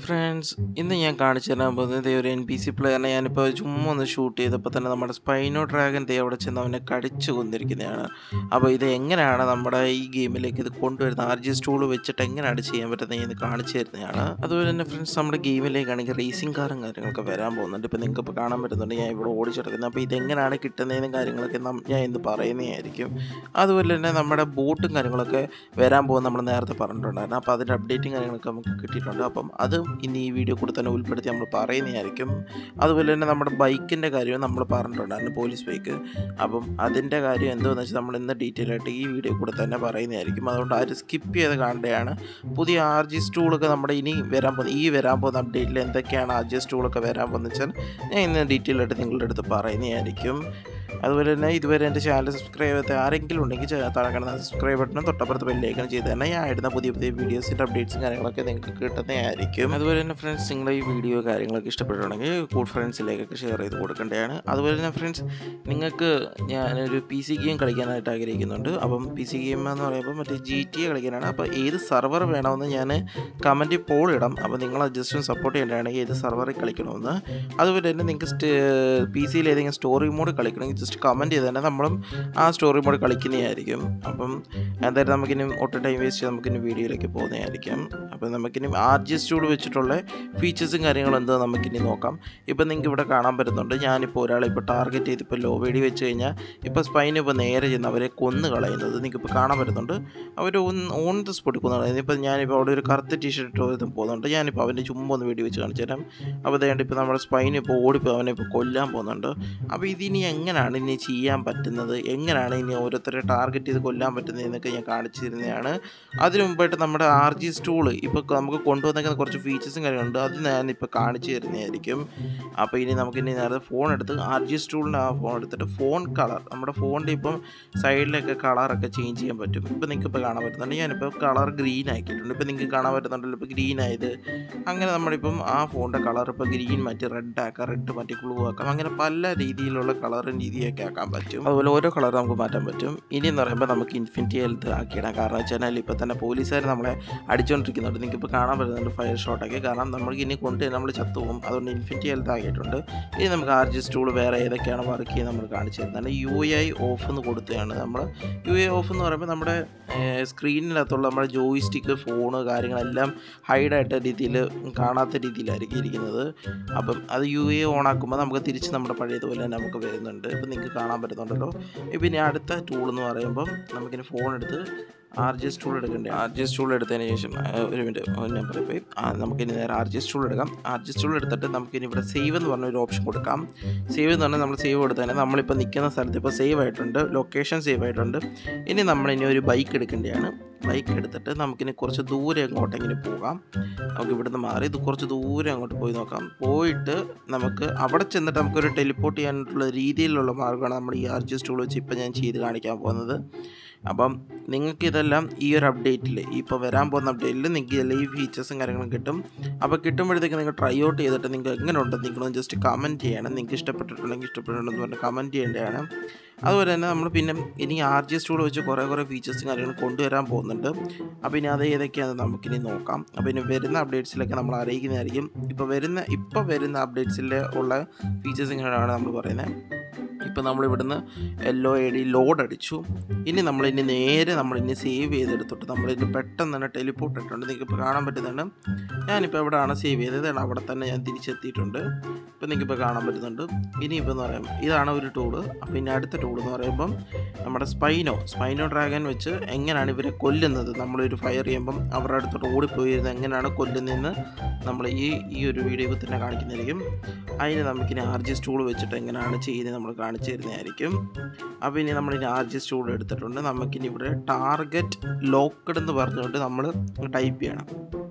friends ഇന്ന് ഞാൻ കാണിച്ചു തരാൻ പോകുന്നത് ദേ ഒരു എൻ പി സി പ്ലെയറിനെ ഞാനിപ്പോൾ ചുമ്മാ ഒന്ന് ഷൂട്ട് ചെയ്തപ്പോൾ തന്നെ നമ്മുടെ സ്പൈനോ ഡ്രാഗൻ ദേ അവിടെ ചെന്ന് അവനെ കടിച്ചു കൊന്നിരിക്കുന്നതാണ് അപ്പോൾ ഇത് എങ്ങനെയാണ് നമ്മുടെ ഈ ഗെയിമിലേക്ക് ഇത് കൊണ്ടുവരുന്നത് ആർ ജി സ്റ്റൂൾ വെച്ചിട്ട് എങ്ങനെയാണ് ചെയ്യാൻ പറ്റുന്നത് എന്ന് കാണിച്ചു തരുന്നതാണ് അതുപോലെ തന്നെ ഫ്രണ്ട്സ് നമ്മുടെ ഗെയിമിലേക്കാണെങ്കിൽ റേസിംഗ് കാറും കാര്യങ്ങളൊക്കെ വരാൻ പോകുന്നുണ്ട് ഇപ്പോൾ നിങ്ങൾക്ക് ഇപ്പോൾ കാണാൻ പറ്റുന്നുണ്ട് ഞാൻ ഇവിടെ ഓടിച്ചെടുക്കുന്നത് അപ്പോൾ ഇതെങ്ങനെയാണ് കിട്ടുന്നതെന്നും കാര്യങ്ങളൊക്കെ നം- ഞാൻ ഇന്ന് പറയുന്നതായിരിക്കും അതുപോലെ തന്നെ നമ്മുടെ ബോട്ടും കാര്യങ്ങളൊക്കെ വരാൻ പോകും നമ്മൾ നേരത്തെ പറഞ്ഞിട്ടുണ്ടായിരുന്നു അപ്പോൾ അതിൻ്റെ അപ്ഡേറ്റും കാര്യങ്ങളൊക്കെ നമുക്ക് കിട്ടിയിട്ടുണ്ട് അപ്പം അതും ഇനി ഈ വീഡിയോ കൂടെ തന്നെ ഉൾപ്പെടുത്തി നമ്മൾ പറയുന്നതായിരിക്കും അതുപോലെ തന്നെ നമ്മുടെ ബൈക്കിൻ്റെ കാര്യവും നമ്മൾ പറഞ്ഞിട്ടുണ്ടായിരുന്നു പോലീസ് ബൈക്ക് അപ്പം അതിൻ്റെ കാര്യം എന്താണെന്ന് വെച്ചാൽ നമ്മൾ ഇന്ന് ഡീറ്റെയിൽ ആയിട്ട് ഈ വീഡിയോ കൂടെ തന്നെ പറയുന്നതായിരിക്കും അതുകൊണ്ട് ആരും സ്കിപ്പ് ചെയ്ത് കാണേണ്ടതാണ് പുതിയ ആർ ജി സ്റ്റൂളൊക്കെ നമ്മുടെ ഇനി വരാൻ പോകുന്ന ഈ വരാൻ പോകുന്ന അപ്ഡേറ്റിൽ എന്തൊക്കെയാണ് ആർ ജി സ്റ്റൂളൊക്കെ വരാൻ പോകുന്നത് വെച്ചാൽ ഞാൻ ഇന്ന് ഡീറ്റെയിൽ ആയിട്ട് നിങ്ങളുടെ അടുത്ത് പറയുന്നതായിരിക്കും അതുപോലെ തന്നെ ഇതുവരെ എൻ്റെ ചാനൽ സബ്സ്ക്രൈബ് ചെയ്യാത്ത ആരെങ്കിലും ഉണ്ടെങ്കിൽ ചെ- താഴെ കാണുന്ന സബ്സ്ക്രൈബ് ബട്ടണും തൊട്ടപ്പുറത്ത് ബെല്ലേക്കണം ചെയ്ത് തന്നെ ഞാൻ ഇടുന്ന പുതിയ പുതിയ വീഡിയോസിൻ്റെ അപ്ഡേറ്റ്സും കാര്യങ്ങളൊക്കെ നിങ്ങൾക്ക് കിട്ടുന്നതായിരിക്കും അതുപോലെ തന്നെ ഫ്രണ്ട്സ് നിങ്ങൾ ഈ വീഡിയോ കാര്യങ്ങളൊക്കെ ഇഷ്ടപ്പെട്ടുണ്ടെങ്കിൽ കൂൾ ഫ്രണ്ട്സിലേക്കൊക്കെ ഷെയർ ചെയ്ത് കൊടുക്കേണ്ടതാണ് അതുപോലെ തന്നെ ഫ്രണ്ട്സ് നിങ്ങൾക്ക് ഞാനൊരു പി സി ഗെയിം കളിക്കാനായിട്ട് ആഗ്രഹിക്കുന്നുണ്ട് അപ്പം പി സി ഗെയിം എന്ന് പറയുമ്പോൾ മറ്റേ ജി ടി എ കളിക്കാനാണ് അപ്പോൾ ഏത് സെർവർ വേണമെന്ന് ഞാൻ കമൻറ്റിൽ പോൾ ഇടാം അപ്പോൾ നിങ്ങൾ ജസ്റ്റ് ഒന്ന് സപ്പോർട്ട് ചെയ്യേണ്ടതാണ് ഏത് സെർവറിൽ കളിക്കണമെന്ന് അതുപോലെ തന്നെ നിങ്ങൾക്ക് പി സിയിൽ ഏതെങ്കിലും സ്റ്റോറി മോഡ് കളിക്കണമെങ്കിൽ ജസ്റ്റ് കമൻറ്റ് ചെയ്ത് തന്നെ നമ്മളും ആ സ്റ്റോറി മോഡ് കളിക്കുന്നതായിരിക്കും അപ്പം എന്തായാലും നമുക്കിനി ഒട്ടും ടൈം വേസ്റ്റ് ചെയ്ത് നമുക്കിനി വീഡിയോയിലേക്ക് പോകുന്നതായിരിക്കും അപ്പം നമുക്കിനി ആർ ജി സ്റ്റൂഡ് വെച്ചിട്ടുള്ള ഫീച്ചേഴ്സും കാര്യങ്ങളും എന്താ നമുക്കിനി നോക്കാം ഇപ്പം നിങ്ങൾക്ക് ഇവിടെ കാണാൻ പറ്റുന്നുണ്ട് ഞാനിപ്പോൾ ഒരാളെ ഇപ്പോൾ ടാർഗറ്റ് ചെയ്ത് ഇപ്പോൾ ലോ വെടി വെച്ച് കഴിഞ്ഞാൽ ഇപ്പോൾ സ്പൈൻ ഇപ്പോൾ നേരെ ചെന്ന് അവരെ കൊന്നു കളയുന്നത് നിങ്ങൾക്ക് ഇപ്പോൾ കാണാൻ പറ്റുന്നുണ്ട് അവർ ഓൺ ദ സ്പോട്ട് കൊന്നു കളയുന്നത് ഇപ്പോൾ ഞാനിപ്പോൾ അവിടെ ഒരു കറുത്ത ടീഷർട്ട് ഇട്ട് പോകുന്നുണ്ട് ഞാനിപ്പോൾ അവൻ്റെ ചുമ്പ് ഒന്ന് വെടി വെച്ച് കാണിച്ചു തരാം അപ്പോൾ അതേണ്ട ഇപ്പോൾ നമ്മുടെ സ്പൈൻ ഇപ്പോൾ ഓടിപ്പോൾ അവനെ ഇപ്പോൾ കൊല്ലാൻ പോകുന്നുണ്ട് അപ്പോൾ ഇതിനി എങ്ങനെയാണ് ഇനി ചെയ്യാൻ പറ്റുന്നത് എങ്ങനെയാണ് ഇനി ഓരോരുത്തരെ ടാർഗറ്റ് ചെയ്ത് കൊല്ലാൻ പറ്റുന്നത് എന്നൊക്കെ ഞാൻ കാണിച്ചു തരുന്നതാണ് അതിനു മുമ്പായിട്ട് നമ്മുടെ ആർ ജി സ്റ്റൂള് ഇപ്പോൾ നമുക്ക് കൊണ്ടുവന്നേക്കുന്ന കുറച്ച് ഫീച്ചേഴ്സും കാര്യങ്ങളുണ്ട് അത് ഞാനിപ്പോൾ കാണിച്ചു തരുന്നതായിരിക്കും അപ്പോൾ ഇനി നമുക്കിനി നേരത്തെ ഫോൺ എടുത്ത് ആർ ജി സ്റ്റൂളിൻ്റെ ആ ഫോൺ എടുത്തിട്ട് ഫോൺ കളർ നമ്മുടെ ഫോണിൻ്റെ ഇപ്പം സൈഡിലൊക്കെ കളറൊക്കെ ചേഞ്ച് ചെയ്യാൻ പറ്റും ഇപ്പോൾ നിങ്ങൾക്ക് ഇപ്പോൾ കാണാൻ പറ്റുന്നുണ്ട് ഞാനിപ്പോൾ കളർ ഗ്രീൻ ആക്കിയിട്ടുണ്ട് ഇപ്പോൾ നിങ്ങൾക്ക് കാണാൻ പറ്റുന്നുണ്ടല്ലോ ഇപ്പോൾ ഗ്രീൻ ആയത് അങ്ങനെ നമ്മളിപ്പം ആ ഫോണിൻ്റെ കളർ ഇപ്പോൾ ഗ്രീൻ മാറ്റി റെഡ് ആക്കാം റെഡ് മാറ്റി ബ്ലൂ ആക്കാം അങ്ങനെ പല രീതിയിലുള്ള കളറും രീതിയൊക്കെ ആക്കാൻ പറ്റും അതുപോലെ ഓരോ കളർ നമുക്ക് മാറ്റാൻ പറ്റും ഇനി എന്ന് പറയുമ്പോൾ നമുക്ക് ഇൻഫിനിറ്റി ഹെൽത്ത് ആക്കിയിടാം കാരണം വെച്ചാൽ ഇപ്പോൾ തന്നെ പോലീസുകാർ നമ്മളെ അടിച്ചുകൊണ്ടിരിക്കുന്നുണ്ട് നിങ്ങൾക്ക് ഇപ്പോൾ കാണാൻ പറ്റുന്നുണ്ട് ഫയർ ഷോട്ടൊക്കെ കാരണം നമുക്ക് ഇനി കൊണ്ട് നമ്മൾ ചത്തുപോകും അതുകൊണ്ട് ഇൻഫിനിറ്റി ഹെൽത്ത് ആക്കിയിട്ടുണ്ട് ഇനി നമുക്ക് ആർ ജി സ്റ്റൂൾ വേറെ ഏതൊക്കെയാണ് വർക്ക് ചെയ്യുന്നത് നമ്മൾ കാണിച്ചു തരുന്നതാണ് യു ഐ ഓഫ് എന്ന് കൊടുത്തതാണ് നമ്മൾ യു ഐ ഓഫ് എന്ന് പറയുമ്പോൾ നമ്മുടെ സ്ക്രീനിനകത്തുള്ള നമ്മുടെ ജോയ് സ്റ്റിക്ക് ഫോണ് കാര്യങ്ങളെല്ലാം ഹൈഡായിട്ട രീതിയിൽ കാണാത്ത രീതിയിലായിരിക്കും ഇരിക്കുന്നത് അപ്പം അത് യു എ ഓൺ ആക്കുമ്പോൾ നമുക്ക് തിരിച്ച് നമ്മുടെ പഴയതുപോലെ തന്നെ നമുക്ക് വരുന്നുണ്ട് ഇപ്പം നിങ്ങൾക്ക് കാണാൻ പറ്റുന്നുണ്ടല്ലോ ഇപ്പം ഇനി അടുത്ത ടൂൾ എന്ന് പറയുമ്പം നമുക്കിനി ഫോൺ എടുത്ത് ആർ ജി എസ് ടൂൾ എടുക്കണ്ടേ ആർ ജി എസ് ടൂൾ എടുത്തതിന് ശേഷം ആ, ഒരു മിനിറ്റ് ഞാൻ പറയപ്പോയി ആ നമുക്കിനി നേരെ ആർ ജി എസ് ടൂൾ എടുക്കാം ആർ ജി എസ് ടൂൾ എടുത്തിട്ട് നമുക്കിനി ഇവിടെ സേവ് എന്ന് പറഞ്ഞ ഒരു ഓപ്ഷൻ കൊടുക്കാം സേവ് എന്ന് പറഞ്ഞാൽ നമ്മൾ സേവ് കൊടുത്തതിന് നമ്മളിപ്പോൾ നിൽക്കുന്ന സ്ഥലത്ത് ഇപ്പോൾ സേവ് ആയിട്ടുണ്ട് ലൊക്കേഷൻ സേവ് ആയിട്ടുണ്ട് ഇനി നമ്മളിനി ഒരു ബൈക്ക് എടുക്കേണ്ടതാണ് ബൈക്ക് എടുത്തിട്ട് നമുക്കിനി കുറച്ച് ദൂരെ അങ്ങോട്ടെങ്കിലും പോകാം നമുക്ക് ഇവിടുന്ന് മാറി ഇത് കുറച്ച് ദൂരെ അങ്ങോട്ട് പോയി നോക്കാം പോയിട്ട് നമുക്ക് അവിടെ ചെന്നിട്ട് നമുക്കൊരു ടെലിപ്പോർട്ട് ചെയ്യാനുള്ള രീതിയിലുള്ള മാർഗ്ഗമാണ് നമ്മൾ ഈ ആർ ജി എസ് ടൂൾ വെച്ച് ഇപ്പം ഞാൻ ചെയ്ത് കാണിക്കാൻ പോകുന്നത് അപ്പം നിങ്ങൾക്ക് ഇതെല്ലാം ഈ ഒരു അപ്ഡേറ്റിൽ ഇപ്പോൾ വരാൻ പോകുന്ന അപ്ഡേറ്റിൽ നിങ്ങൾക്ക് ഇതെല്ലാം ഈ ഫീച്ചേഴ്സും കാര്യങ്ങളും കിട്ടും അപ്പോൾ കിട്ടുമ്പോഴത്തേക്ക് നിങ്ങൾ ട്രൈ ഔട്ട് ചെയ്തിട്ട് നിങ്ങൾക്ക് എങ്ങനെ ഉണ്ടെന്ന് നിങ്ങളൊന്ന് ജസ്റ്റ് കമൻറ്റ് ചെയ്യണം നിങ്ങൾക്ക് ഇഷ്ടപ്പെട്ടിട്ടുണ്ടെങ്കിൽ ഇഷ്ടപ്പെട്ടിട്ടുണ്ടെന്ന് പറഞ്ഞ് കമൻറ്റ് ചെയ്യേണ്ടതാണ് അതുപോലെ തന്നെ നമ്മൾ പിന്നെ ഇനി ആർ ജി എസ് ടൂൾ വെച്ച് കുറേ കുറേ ഫീച്ചേഴ്സും കാര്യങ്ങളും കൊണ്ടുവരാൻ പോകുന്നുണ്ട് അപ്പോൾ ഇനി അത് ഏതൊക്കെയാണെന്ന് നമുക്കിനി നോക്കാം അപ്പോൾ ഇനി വരുന്ന അപ്ഡേറ്റ്സിലൊക്കെ നമ്മൾ അറിയിക്കുന്നതായിരിക്കും ഇപ്പോൾ വരുന്ന ഇപ്പോൾ വരുന്ന അപ്ഡേറ്റ്സിൽ ഉള്ള ഫീച്ചേഴ്സും കാര്യങ്ങളാണ് നമ്മൾ പറയുന്നത് ഇപ്പോൾ നമ്മൾ ഇവിടുന്ന് എല്ലോ ഐ ഡി ലോഡ് അടിച്ചു ഇനി നമ്മൾ ഇനി നേരെ നമ്മൾ ഇനി സേവ് ചെയ്തെടുത്തിട്ട് നമ്മൾ ഇനി പെട്ടെന്ന് തന്നെ ടെലിപ്പോർട്ട് ഇട്ടുണ്ട് നിങ്ങൾക്ക് ഇപ്പോൾ കാണാൻ പറ്റുന്നുണ്ട് ഞാനിപ്പോൾ എവിടെയാണ് സേവ് ചെയ്തത് ആണ് അവിടെ തന്നെ ഞാൻ തിരിച്ചെത്തിയിട്ടുണ്ട് ഇപ്പോൾ നിങ്ങൾക്കിപ്പോൾ കാണാൻ പറ്റുന്നുണ്ട് ഇനിയിപ്പോൾ എന്ന് പറയുമ്പോൾ ഇതാണ് ഒരു ടൂള് അപ്പോൾ ഇനി അടുത്ത ടൂൾ എന്ന് പറയുമ്പം നമ്മുടെ സ്പൈനോ സ്പൈനോ ഡ്രാഗൺ വെച്ച് എങ്ങനെയാണ് ഇവരെ കൊല്ലുന്നത് നമ്മളൊരു ഫയർ ചെയ്യുമ്പം അവരുടെ അടുത്തോട്ട് ഓടിപ്പോയിരുന്നത് എങ്ങനെയാണ് കൊല്ലുന്നതെന്ന് നമ്മൾ ഈ ഈ ഒരു വീഡിയോ തന്നെ കാണിക്കുന്നതായിരിക്കും അതിന് നമുക്കിനി ആർ ജി സ്റ്റൂൾ വെച്ചിട്ട് എങ്ങനെയാണ് ചെയ്യുന്നത് നമ്മൾ കാണിച്ചു തരുന്നതായിരിക്കും അപ്പോൾ ഇനി നമ്മൾ ഇനി ആർ ജി സ്റ്റൂൾ എടുത്തിട്ടുണ്ട് നമുക്കിനി ഇവിടെ ടാർഗറ്റ് ലോക്കഡ് എന്ന് പറഞ്ഞുകൊണ്ട് നമ്മൾ ടൈപ്പ് ചെയ്യണം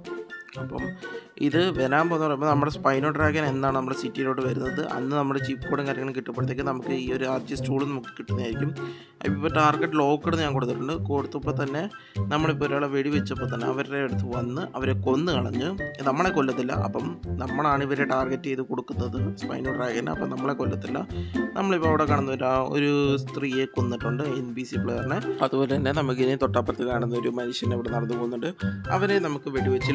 അപ്പം ഇത് വരാൻ പോകുന്ന പറയുമ്പോൾ നമ്മുടെ സ്പൈനോ ഡ്രാഗൻ എന്നാണ് നമ്മുടെ സിറ്റിയിലോട്ട് വരുന്നത് അന്ന് നമ്മുടെ ചീപ്പ് കോഡും കാര്യങ്ങളും കിട്ടുമ്പോഴത്തേക്ക് നമുക്ക് ഈ ഒരു ആർ ജി സ്റ്റൂൾ നമുക്ക് കിട്ടുന്നതായിരിക്കും ഇപ്പോൾ ടാർഗറ്റ് ലോക്കഡ് ഞാൻ കൊടുത്തിട്ടുണ്ട് കൊടുത്തപ്പോൾ തന്നെ നമ്മളിപ്പോൾ ഒരാളെ വെടിവെച്ചപ്പോൾ തന്നെ അവരുടെ അടുത്ത് വന്ന് അവരെ കൊന്നു കളഞ്ഞ് നമ്മളെ കൊല്ലത്തില്ല അപ്പം നമ്മളാണ് ഇവരെ ടാർഗറ്റ് ചെയ്ത് കൊടുക്കുന്നത് സ്പൈനോ ഡ്രാഗന് അപ്പം നമ്മളെ കൊല്ലത്തില്ല നമ്മളിപ്പോൾ അവിടെ കാണുന്ന ഒരു ആ- ഒരു സ്ത്രീയെ കൊന്നിട്ടുണ്ട് എൻ ബി സി പ്ലെയറിനെ അതുപോലെ തന്നെ നമുക്കിനി തൊട്ടപ്പുറത്ത് കാണുന്ന ഒരു മനുഷ്യൻ ഇവിടെ നടന്നു പോകുന്നുണ്ട് അവരെ നമുക്ക് വെടിവെച്ച് ലോക്ക് ചെയ്ത്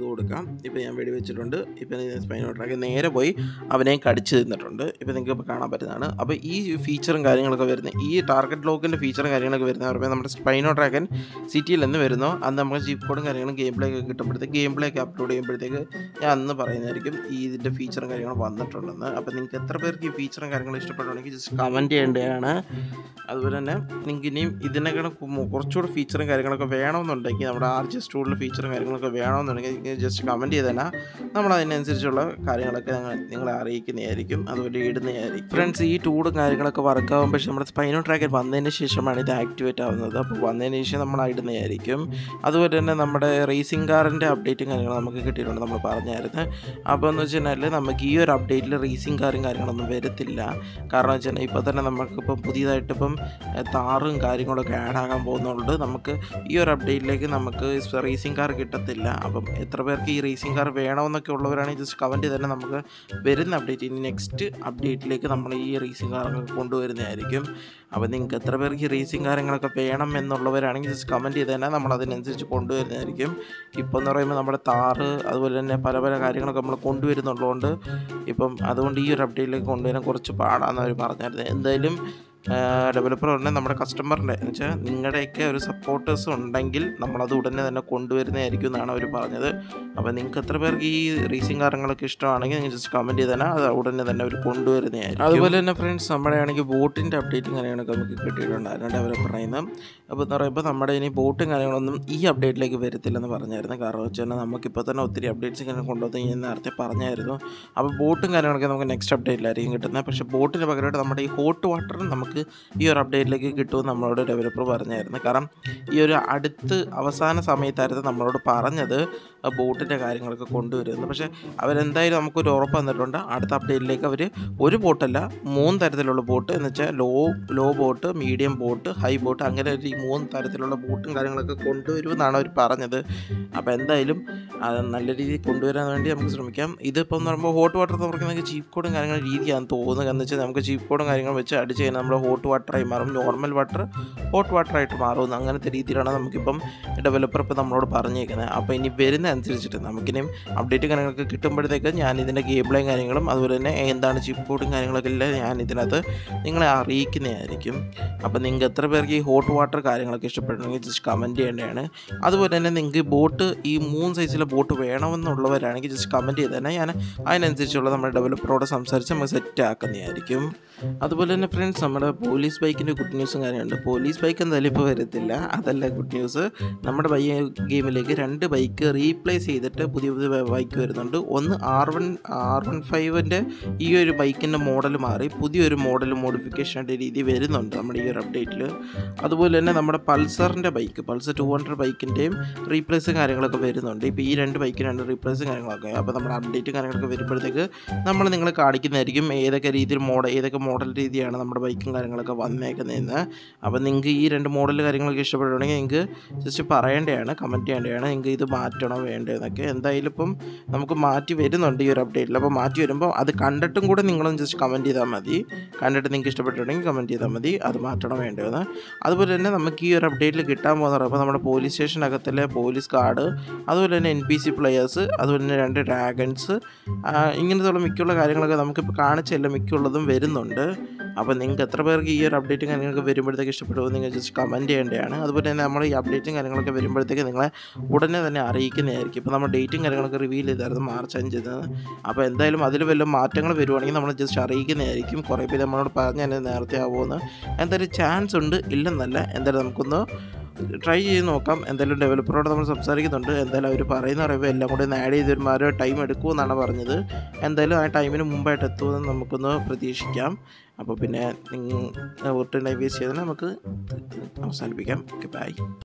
കൊടുക്കാം ഇപ്പോൾ ഞാൻ വെടി വെച്ചിട്ടുണ്ട് ഇപ്പോൾ സ്പൈനോ ഡ്രാഗൺ നേരെ പോയി അവനെ കടിച്ചു തിന്നിട്ടുണ്ട് ഇപ്പോൾ നിങ്ങൾക്ക് ഇപ്പോൾ കാണാൻ പറ്റുന്നതാണ് അപ്പോൾ ഈ ഫീച്ചറും കാര്യങ്ങളൊക്കെ വരുന്നത് ഈ ടാർഗറ്റ് ലോക്കിൻ്റെ ഫീച്ചറും കാര്യങ്ങളൊക്കെ വരുന്ന പറയുമ്പോൾ നമ്മുടെ സ്പൈനോ ഡ്രാഗൻ സിറ്റിയിൽ എന്ന് വരുന്നോ അന്ന് നമുക്ക് ജീപ്പ് കോഡും കാര്യങ്ങളും ഗെയിം പ്ലേ ഒക്കെ കിട്ടുമ്പോഴത്തേക്ക് ഗെയിം പ്ലേ ഒക്കെ അപ്ലോഡ് ചെയ്യുമ്പോഴത്തേക്ക് ഞാൻ അന്ന് പറയുന്നതായിരിക്കും ഈ ഇതിൻ്റെ ഫീച്ചറും കാര്യങ്ങളും വന്നിട്ടുണ്ടെന്ന് അപ്പോൾ നിങ്ങൾക്ക് എത്ര പേർക്ക് ഈ ഫീച്ചറും കാര്യങ്ങളും ഇഷ്ടപ്പെടുകയാണെങ്കിൽ ജസ്റ്റ് കമൻറ്റ് ചെയ്യേണ്ടതാണ് അതുപോലെ തന്നെ നിങ്ങൾക്ക് ഇനിയും ഇതിനൊക്കെ കുറച്ചുകൂടെ ഫീച്ചറും കാര്യങ്ങളൊക്കെ വേണമെന്നുണ്ടെങ്കിൽ നമ്മുടെ ആർ ജി സ്റ്റൂഡിൽ ഫീച്ചറും കാര്യങ്ങളൊക്കെ വേണമെന്നുണ്ടെങ്കിൽ ജസ്റ്റ് കമൻറ്റ് ചെയ്തേനാ നമ്മൾ അതിനനുസരിച്ചുള്ള കാര്യങ്ങളൊക്കെ ഞങ്ങൾ നിങ്ങളെ അറിയിക്കുന്നതായിരിക്കും അതുപോലെ ഇടുന്നതായിരിക്കും ഫ്രണ്ട്സ് ഈ ടൂളും കാര്യങ്ങളൊക്കെ വർക്ക് ആകുമ്പോൾ പക്ഷേ നമ്മുടെ സ്പൈനോ ട്രാക്കർ വന്നതിന് ശേഷമാണ് ഇത് ആക്ടിവേറ്റ് ആവുന്നത് അപ്പോൾ വന്നതിന് ശേഷം നമ്മൾ ഇടുന്നതായിരിക്കും അതുപോലെ തന്നെ നമ്മുടെ റേസിംഗ് കാറിൻ്റെ അപ്ഡേറ്റും കാര്യങ്ങളും നമുക്ക് കിട്ടിയിട്ടുണ്ട് നമ്മൾ പറഞ്ഞായിരുന്നു അപ്പോൾ എന്ന് വെച്ച് കഴിഞ്ഞാൽ നമുക്ക് ഈ ഒരു അപ്ഡേറ്റിൽ റേസിംഗ് കാറും കാര്യങ്ങളൊന്നും വരത്തില്ല കാരണം വെച്ച് കഴിഞ്ഞാൽ ഇപ്പോൾ തന്നെ നമുക്കിപ്പം പുതിയതായിട്ട് ഇപ്പം ഏഹ്, താറും കാര്യങ്ങളൊക്കെ ആഡ് ആകാൻ പോകുന്നുണ്ട് നമുക്ക് ഈ ഒരു അപ്ഡേറ്റിലേക്ക് നമുക്ക് റേസിംഗ് കാർ കിട്ടത്തില്ല അപ്പം എത്ര പേർക്ക് ഈ റേസിംഗ് കാർ വേണമെന്നൊക്കെ ഉള്ളവരാണെങ്കിൽ ജസ്റ്റ് കമൻറ്റ് തന്നെ നമുക്ക് വരുന്ന അപ്ഡേറ്റ് ഇനി നെക്സ്റ്റ് അപ്ഡേറ്റിലേക്ക് നമ്മൾ ഈ റേസിംഗ് കാറൊക്കെ കൊണ്ടുവരുന്നതായിരിക്കും അപ്പോൾ നിങ്ങൾക്ക് എത്ര പേർക്ക് ഈ റേസിംഗ് കാര്യങ്ങളൊക്കെ വേണം എന്നുള്ളവരാണെങ്കിൽ ജസ്റ്റ് കമൻറ്റ് ചെയ്ത് തന്നെ നമ്മൾ അതിനനുസരിച്ച് കൊണ്ടുവരുന്നതായിരിക്കും ഇപ്പോൾ എന്ന് പറയുമ്പോൾ നമ്മുടെ താറ് അതുപോലെ തന്നെ പല പല കാര്യങ്ങളൊക്കെ നമ്മൾ കൊണ്ടുവരുന്നുള്ളതുകൊണ്ട് ഇപ്പം അതുകൊണ്ട് ഈ ഒരു അപ്ഡേറ്റിലേക്ക് കൊണ്ടുവരാൻ കുറച്ച് പാടാണെന്ന് അവർ പറഞ്ഞായിരുന്നു എന്തായാലും ഡെവലപ്പർ പറഞ്ഞാൽ നമ്മുടെ കസ്റ്റമറിൻ്റെ എന്ന് വെച്ചാൽ നിങ്ങളുടെയൊക്കെ ഒരു സപ്പോർട്ടേഴ്സ് ഉണ്ടെങ്കിൽ നമ്മളത് ഉടനെ തന്നെ കൊണ്ടുവരുന്നതായിരിക്കും എന്നാണ് അവർ പറഞ്ഞത് അപ്പോൾ നിങ്ങൾക്ക് എത്ര പേർക്ക് ഈ റേസിംഗ് കാര്യങ്ങളൊക്കെ ഇഷ്ടമാണെങ്കിൽ നിങ്ങൾ ജസ്റ്റ് കമൻറ്റ് ചെയ്താൽ അത് ഉടനെ തന്നെ അവർ കൊണ്ടുവരുന്നതായിരിക്കും അതുപോലെ തന്നെ ഫ്രണ്ട്സ് നമ്മുടെ ആണെങ്കിൽ ബോട്ടിൻ്റെ അപ്ഡേറ്റും കാര്യങ്ങളൊക്കെ നമുക്ക് കിട്ടിയിട്ടുണ്ടായിരുന്നു ഡെവലപ്പറിൽ നിന്ന് അപ്പോൾ എന്ന് പറയുമ്പോൾ നമ്മുടെ ഇനി ബോട്ടും കാര്യങ്ങളൊന്നും ഈ അപ്ഡേറ്റിലേക്ക് വരത്തില്ലെന്ന് പറഞ്ഞായിരുന്നു കാരണം വെച്ചാൽ നമുക്കിപ്പോൾ തന്നെ ഒത്തിരി അപ്ഡേറ്റ്സ് ഇങ്ങനെ കൊണ്ടുവന്ന് ഞാൻ നേരത്തെ പറഞ്ഞായിരുന്നു അപ്പോൾ ബോട്ടും കാര്യങ്ങളൊക്കെ നമുക്ക് നെക്സ്റ്റ് അപ്ഡേറ്റിലായിരിക്കും കിട്ടുന്നത് പക്ഷേ ബോട്ടിന് പകരമായിട്ട് നമ്മുടെ ഈ ഹോട്ട് വാട്ടറും നമുക്ക് ഈ ഒരു അപ്ഡേറ്റിലേക്ക് കിട്ടുമെന്ന് നമ്മളോട് ഡെവലപ്പർ പറഞ്ഞായിരുന്നു കാരണം ഈ ഒരു അടുത്ത് അവസാന സമയത്തായിരുന്നു നമ്മളോട് പറഞ്ഞത് ബോട്ടിൻ്റെ കാര്യങ്ങളൊക്കെ കൊണ്ടുവരുന്നത് പക്ഷേ അവരെന്തായാലും നമുക്കൊരു ഉറപ്പ് തന്നിട്ടുണ്ട് അടുത്ത അപ്ഡേറ്റിലേക്ക് അവർ ഒരു ബോട്ടല്ല മൂന്ന് തരത്തിലുള്ള ബോട്ട് എന്ന് വെച്ചാൽ low low boat medium boat high boat അങ്ങനെ ഒരു ഈ മൂന്ന് തരത്തിലുള്ള ബോട്ടും കാര്യങ്ങളൊക്കെ കൊണ്ടുവരുമെന്നാണ് അവർ പറഞ്ഞത് അപ്പോൾ എന്തായാലും അത് നല്ല രീതിയിൽ കൊണ്ടുവരാൻ വേണ്ടി നമുക്ക് ശ്രമിക്കാം ഇതിപ്പോൾ എന്ന് പറയുമ്പോൾ ഹോട്ട് വാട്ടർ എന്ന് പറയുന്നത് ചീപ്പ് കോഡും കാര്യങ്ങളും രീതിയാണെന്ന് തോന്നുന്നത് എന്ന് വെച്ചാൽ നമുക്ക് ചീപ്പ് കോഡും കാര്യങ്ങളും വെച്ച് അടിച്ച് കഴിഞ്ഞാൽ നമ്മൾ ഹോട്ട് വാട്ടറായി മാറും നോർമൽ വാട്ടർ ഹോട്ട് വാട്ടറായിട്ട് മാറും അങ്ങനത്തെ രീതിയിലാണ് നമുക്കിപ്പം ഡെവലപ്പർ ഇപ്പോൾ നമ്മളോട് പറഞ്ഞേക്കുന്നത് അപ്പോൾ ഇനി വരുന്ന അനുസരിച്ചിട്ട് നമുക്കിനി അപ്ഡേറ്റ് കാര്യങ്ങളൊക്കെ കിട്ടുമ്പോഴത്തേക്ക് ഞാൻ ഇതിൻ്റെ ഗെയിം പ്ലേയും കാര്യങ്ങളും അതുപോലെ തന്നെ എന്താണ് ചിപ്പ് കോഡും കാര്യങ്ങളൊക്കെ എല്ലാം ഞാൻ ഇതിനകത്ത് നിങ്ങളെ അറിയിക്കുന്നതായിരിക്കും അപ്പോൾ നിങ്ങൾക്ക് എത്ര പേർക്ക് ഈ ഹോട്ട് വാട്ടർ കാര്യങ്ങളൊക്കെ ഇഷ്ടപ്പെടണമെങ്കിൽ ജസ്റ്റ് കമൻറ്റ് ചെയ്യേണ്ടതാണ് അതുപോലെ തന്നെ നിങ്ങൾക്ക് ബോട്ട് ഈ മൂന്ന് സൈസിലെ ബോട്ട് വേണമെന്നുള്ളവരാണെങ്കിൽ ജസ്റ്റ് കമൻറ്റ് ചെയ്ത് തന്നെ ഞാൻ അതിനനുസരിച്ചുള്ള നമ്മുടെ ഡെവലപ്പറോട് സംസാരിച്ച് നമുക്ക് സെറ്റ് ആക്കുന്നതായിരിക്കും അതുപോലെ തന്നെ ഫ്രണ്ട്സ് നമ്മുടെ പോലീസ് ബൈക്കിൻ്റെ ഗുഡ് ന്യൂസും കാര്യമുണ്ട് പോലീസ് ബൈക്ക് എന്തായാലും ഇപ്പോൾ വരത്തില്ല അതല്ല ഗുഡ് ന്യൂസ് നമ്മുടെ ബൈ ഗെയിമിലേക്ക് രണ്ട് ബൈക്ക് റീപ്ലേസ് ചെയ്തിട്ട് പുതിയ പുതിയ ബൈക്ക് വരുന്നുണ്ട് ഒന്ന് ആർ വൺ ആർ വൺ ഫൈവിൻ്റെ ഈ ഒരു ബൈക്കിൻ്റെ മോഡൽ മാറി പുതിയൊരു മോഡൽ മോഡിഫിക്കേഷൻ്റെ രീതി വരുന്നുണ്ട് നമ്മുടെ ഈ ഒരു അപ്ഡേറ്റിൽ അതുപോലെ തന്നെ നമ്മുടെ പൾസറിൻ്റെ ബൈക്ക് പൾസർ ടു ഹൺഡ്രഡ് ബൈക്കിൻ്റെയും റീപ്ലേസ് കാര്യങ്ങളൊക്കെ വരുന്നുണ്ട് ഇപ്പോൾ ഈ രണ്ട് ബൈക്കിനുണ്ട് റീപ്ലേസ് കാര്യങ്ങളൊക്കെ അപ്പോൾ നമ്മുടെ അപ്ഡേറ്റ് കാര്യങ്ങളൊക്കെ വരുമ്പോഴത്തേക്ക് നമ്മൾ നിങ്ങളെ കാണിക്കുന്നതായിരിക്കും ഏതൊക്കെ രീതിയിൽ മോഡൽ ഏതൊക്കെ മോഡൽ രീതിയാണ് നമ്മുടെ ബൈക്കും കാര്യങ്ങളൊക്കെ വന്നേക്കുന്നതെന്ന് അപ്പോൾ നിങ്ങൾക്ക് ഈ രണ്ട് മോഡൽ കാര്യങ്ങളൊക്കെ ഇഷ്ടപ്പെടുകയാണെങ്കിൽ നിങ്ങൾക്ക് ജസ്റ്റ് പറയേണ്ടതാണ് കമൻറ്റ് ചെയ്യേണ്ടതാണ് നിങ്ങൾക്ക് ഇത് മാറ്റണോ വേണ്ടതെന്നൊക്കെ എന്തായാലും ഇപ്പം നമുക്ക് മാറ്റി വരുന്നുണ്ട് ഈ ഒരു അപ്ഡേറ്റിൽ അപ്പോൾ മാറ്റി വരുമ്പോൾ അത് കണ്ടിട്ടും കൂടെ നിങ്ങളൊന്ന് ജസ്റ്റ് കമൻറ്റ് ചെയ്താൽ മതി കണ്ടിട്ട് നിങ്ങൾക്ക് ഇഷ്ടപ്പെട്ടിട്ടുണ്ടെങ്കിൽ കമൻറ്റ് ചെയ്താൽ മതി അത് മാറ്റണോ വേണ്ടതെന്ന് അതുപോലെ തന്നെ നമുക്ക് ഈ ഒരു അപ്ഡേറ്റിൽ കിട്ടാൻ പോകുന്ന അപ്പോൾ നമ്മുടെ പോലീസ് സ്റ്റേഷനകത്തിലെ പോലീസ് കാർഡ് അതുപോലെ തന്നെ എൻ പി സി പ്ലെയേഴ്സ് അതുപോലെ തന്നെ രണ്ട് ഡ്രാഗൺസ് ഇങ്ങനത്തുള്ള മിക്കുള്ള കാര്യങ്ങളൊക്കെ നമുക്കിപ്പോൾ കാണിച്ചല്ല മിക്കുള്ളതും വരുന്നുണ്ട് അപ്പോൾ നിങ്ങൾക്ക് എത്ര പേർക്ക് ഈ ഒരു അപ്ഡേറ്റും കാര്യങ്ങളൊക്കെ വരുമ്പോഴത്തേക്ക് ഇഷ്ടപ്പെടുമോ നിങ്ങൾ ജസ്റ്റ് കമൻറ്റ് ചെയ്യേണ്ടതാണ് അതുപോലെ തന്നെ നമ്മൾ ഈ അപ്ഡേറ്റും കാര്യങ്ങളൊക്കെ വരുമ്പോഴത്തേക്ക് നിങ്ങളെ ഉടനെ തന്നെ അറിയിക്കുന്നതായിരിക്കും ഇപ്പോൾ നമ്മൾ ഡേറ്റും കാര്യങ്ങളൊക്കെ റിവീൽ ചെയ്തായിരുന്നു മാർച്ച് അഞ്ചിന് അപ്പോൾ എന്തായാലും അതിൽ വല്ല മാറ്റങ്ങൾ വരുവാണെങ്കിൽ നമ്മൾ ജസ്റ്റ് അറിയിക്കുന്നതായിരിക്കും കുറേ പേര് നമ്മളോട് പറഞ്ഞ് തന്നെ നേരത്തെ ആവുമെന്ന് എന്തായാലും ചാൻസ് ഉണ്ട് ഇല്ലെന്നല്ല എന്തായാലും നമുക്കൊന്ന് ട്രൈ ചെയ്ത് നോക്കാം എന്തായാലും ഡെവലപ്പറോട് നമ്മൾ സംസാരിക്കുന്നുണ്ട് എന്തായാലും അവർ പറയുന്ന അറിവ് എല്ലാം കൂടി ഒന്ന് ആഡ് ചെയ്ത് വരുമ്പോൾ ഒരു ടൈം എടുക്കുമെന്നാണ് പറഞ്ഞത് എന്തായാലും ആ ടൈമിന് മുമ്പായിട്ട് എത്തുമെന്ന് നമുക്കൊന്ന് പ്രതീക്ഷിക്കാം അപ്പോൾ പിന്നെ നിങ്ങൾ ഒട്ടും ടൈം വേസ്റ്റ് ചെയ്താൽ നമുക്ക് അവസാനിപ്പിക്കാം ഓക്കെ ബൈ